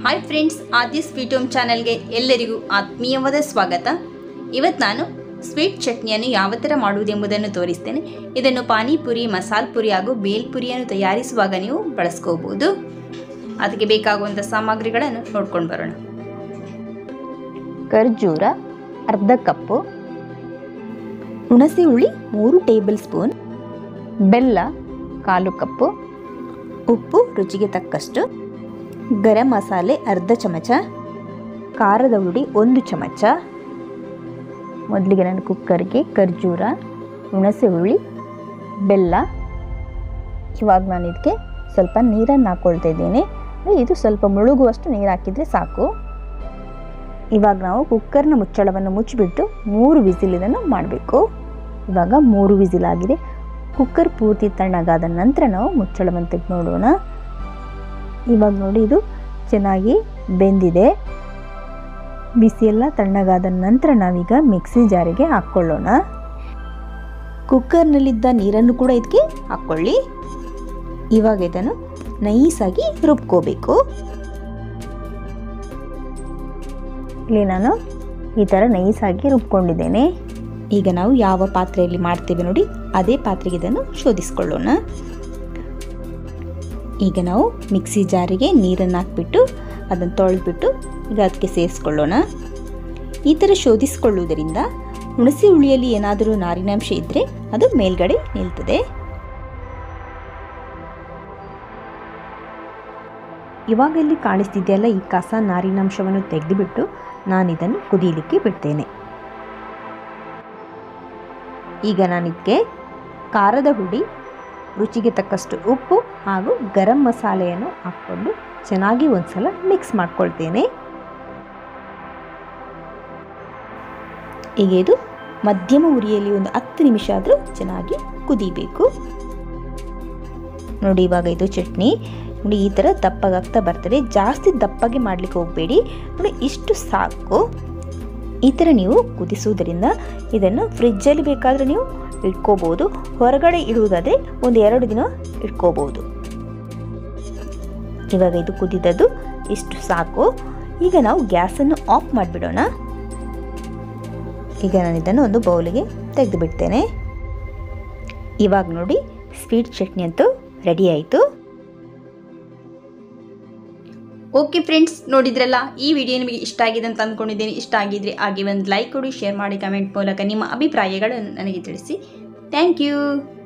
hi friends Aadi sweet home ಚಾನಲ್ಗೆ ಎಲ್ಲರಿಗೂ ಆತ್ಮೀಯವಾದ ಸ್ವಾಗತ ಇವತ್ತು ನಾನು ಸ್ವೀಟ್ ಚಟ್ನಿಯನ್ನು ಯಾವ ಥರ ಮಾಡುವುದೆಂಬುದನ್ನು ತೋರಿಸ್ತೇನೆ ಇದನ್ನು ಪಾನಿಪುರಿ ಮಸಾಲ ಪುರಿ ಹಾಗೂ ಬೇಲ್ಪುರಿಯನ್ನು ತಯಾರಿಸುವಾಗ ನೀವು ಬಳಸ್ಕೋಬಹುದು ಅದಕ್ಕೆ ಬೇಕಾಗುವಂಥ ಸಾಮಗ್ರಿಗಳನ್ನು ನೋಡ್ಕೊಂಡು ಬರೋಣ ಖರ್ಜೂರ ಅರ್ಧ ಕಪ್ಪು ಹುಣಸೆ ಹುಳಿ ಮೂರು ಟೇಬಲ್ ಸ್ಪೂನ್ ಬೆಲ್ಲ ಕಾಲು ಕಪ್ಪು ಉಪ್ಪು ರುಚಿಗೆ ತಕ್ಕಷ್ಟು ಗರಂ ಮಸಾಲೆ ಅರ್ಧ ಚಮಚ ಖಾರದ ಹುಡಿ ಒಂದು ಚಮಚ ಮೊದಲಿಗೆ ನಾನು ಕುಕ್ಕರ್ಗೆ ಖರ್ಜೂರ ಹುಣಸೆ ಹುಳಿ ಬೆಲ್ಲ ಇವಾಗ ನಾನು ಇದಕ್ಕೆ ಸ್ವಲ್ಪ ನೀರನ್ನು ಹಾಕ್ಕೊಳ್ತಾ ಇದ್ದೀನಿ ಇದು ಸ್ವಲ್ಪ ಮುಳುಗುವಷ್ಟು ನೀರು ಹಾಕಿದರೆ ಸಾಕು ಇವಾಗ ನಾವು ಕುಕ್ಕರ್ನ ಮುಚ್ಚಳವನ್ನು ಮುಚ್ಚಿಬಿಟ್ಟು ಮೂರು ವಿಸಿಲ್ ಇದನ್ನು ಮಾಡಬೇಕು ಇವಾಗ ಮೂರು ವಿಸಿಲ್ ಆಗಿದೆ ಕುಕ್ಕರ್ ಪೂರ್ತಿ ತಣ್ಣಗಾದ ನಂತರ ನಾವು ಮುಚ್ಚಳವನ್ನು ತೆಗೆದು ನೋಡೋಣ ಇವಾಗ ನೋಡಿ ಇದು ಚೆನ್ನಾಗಿ ಬೆಂದಿದೆ ಬಿಸಿ ಎಲ್ಲ ತಣ್ಣಗಾದ ನಂತರ ನಾವೀಗ ಮಿಕ್ಸಿ ಜಾರಿಗೆ ಹಾಕ್ಕೊಳ್ಳೋಣ ಕುಕ್ಕರ್ನಲ್ಲಿದ್ದ ನೀರನ್ನು ಕೂಡ ಇದಕ್ಕೆ ಹಾಕ್ಕೊಳ್ಳಿ ಇವಾಗ ಇದನ್ನು ನೈಸಾಗಿ ರುಬ್ಕೋಬೇಕು ಇಲ್ಲಿ ನಾನು ಈ ಥರ ನೈಸಾಗಿ ರುಬ್ಕೊಂಡಿದ್ದೇನೆ ಈಗ ನಾವು ಯಾವ ಪಾತ್ರೆಯಲ್ಲಿ ಮಾಡ್ತೇವೆ ನೋಡಿ ಅದೇ ಪಾತ್ರೆಗೆ ಇದನ್ನು ಶೋಧಿಸ್ಕೊಳ್ಳೋಣ ಈಗ ನಾವು ಮಿಕ್ಸಿ ಜಾರಿಗೆ ನೀರನ್ನು ಹಾಕ್ಬಿಟ್ಟು ಅದನ್ನು ತೊಳೆದ್ಬಿಟ್ಟು ಈಗ ಅದಕ್ಕೆ ಸೇರಿಸ್ಕೊಳ್ಳೋಣ ಈ ಥರ ಶೋಧಿಸ್ಕೊಳ್ಳುವುದರಿಂದ ಹುಣಸೆ ಹುಳಿಯಲ್ಲಿ ಏನಾದರೂ ನಾರಿನಾಂಶ ಇದ್ದರೆ ಅದು ಮೇಲ್ಗಡೆ ನಿಲ್ತದೆ ಇವಾಗ ಇಲ್ಲಿ ಕಾಣಿಸ್ತಿದೆಯಲ್ಲ ಈ ಕಸ ನಾರಿನಾಂಶವನ್ನು ತೆಗೆದುಬಿಟ್ಟು ನಾನು ಇದನ್ನು ಕುದೀಲಿಕ್ಕೆ ಬಿಡ್ತೇನೆ ಈಗ ನಾನು ಇದಕ್ಕೆ ಖಾರದ ಹುಡಿ ರುಚಿಗೆ ತಕ್ಕಷ್ಟು ಉಪ್ಪು ಹಾಗೂ ಗರಂ ಮಸಾಲೆಯನ್ನು ಹಾಕ್ಕೊಂಡು ಚೆನ್ನಾಗಿ ಒಂದ್ಸಲ ಮಿಕ್ಸ್ ಮಾಡ್ಕೊಳ್ತೇನೆ ಈಗ ಇದು ಮಧ್ಯಮ ಉರಿಯಲ್ಲಿ ಒಂದು ಹತ್ತು ನಿಮಿಷ ಆದರೂ ಚೆನ್ನಾಗಿ ಕುದೀಬೇಕು ನೋಡಿ ಇವಾಗ ಇದು ಚಟ್ನಿ ನೋಡಿ ಈ ಥರ ದಪ್ಪಗಾಗ್ತಾ ಬರ್ತದೆ ಜಾಸ್ತಿ ದಪ್ಪಗೆ ಮಾಡಲಿಕ್ಕೆ ಹೋಗಬೇಡಿ ನೋಡಿ ಇಷ್ಟು ಸಾಕು ಈ ಥರ ನೀವು ಕುದಿಸುವುದರಿಂದ ಇದನ್ನು ಫ್ರಿಜ್ಜಲ್ಲಿ ಬೇಕಾದರೆ ನೀವು ಇಟ್ಕೋಬೋದು ಹೊರಗಡೆ ಇಡುವುದಾದರೆ ಒಂದು ಎರಡು ದಿನ ಇಟ್ಕೋಬೋದು ಇವಾಗ ಇದು ಕುದಿದದ್ದು ಇಷ್ಟು ಸಾಕು ಈಗ ನಾವು ಗ್ಯಾಸನ್ನು ಆಫ್ ಮಾಡಿಬಿಡೋಣ ಈಗ ನಾನು ಇದನ್ನು ಒಂದು ಬೌಲಿಗೆ ತೆಗೆದು ಬಿಡ್ತೇನೆ ಇವಾಗ ನೋಡಿ ಸ್ವೀಟ್ ಚಟ್ನಿ ಅಂತೂ ರೆಡಿ ಆಯಿತು ಓಕೆ ಫ್ರೆಂಡ್ಸ್ ನೋಡಿದ್ರಲ್ಲ ಈ ವಿಡಿಯೋ ನಿಮಗೆ ಇಷ್ಟ ಆಗಿದೆ ಅಂತ ಅಂದ್ಕೊಂಡಿದ್ದೀನಿ ಇಷ್ಟ ಆಗಿದ್ರೆ ಹಾಗೆ ಒಂದು ಲೈಕ್ ಕೊಡಿ ಶೇರ್ ಮಾಡಿ ಕಮೆಂಟ್ ಮೂಲಕ ನಿಮ್ಮ ಅಭಿಪ್ರಾಯಗಳನ್ನು ನನಗೆ ತಿಳಿಸಿ ಥ್ಯಾಂಕ್ ಯು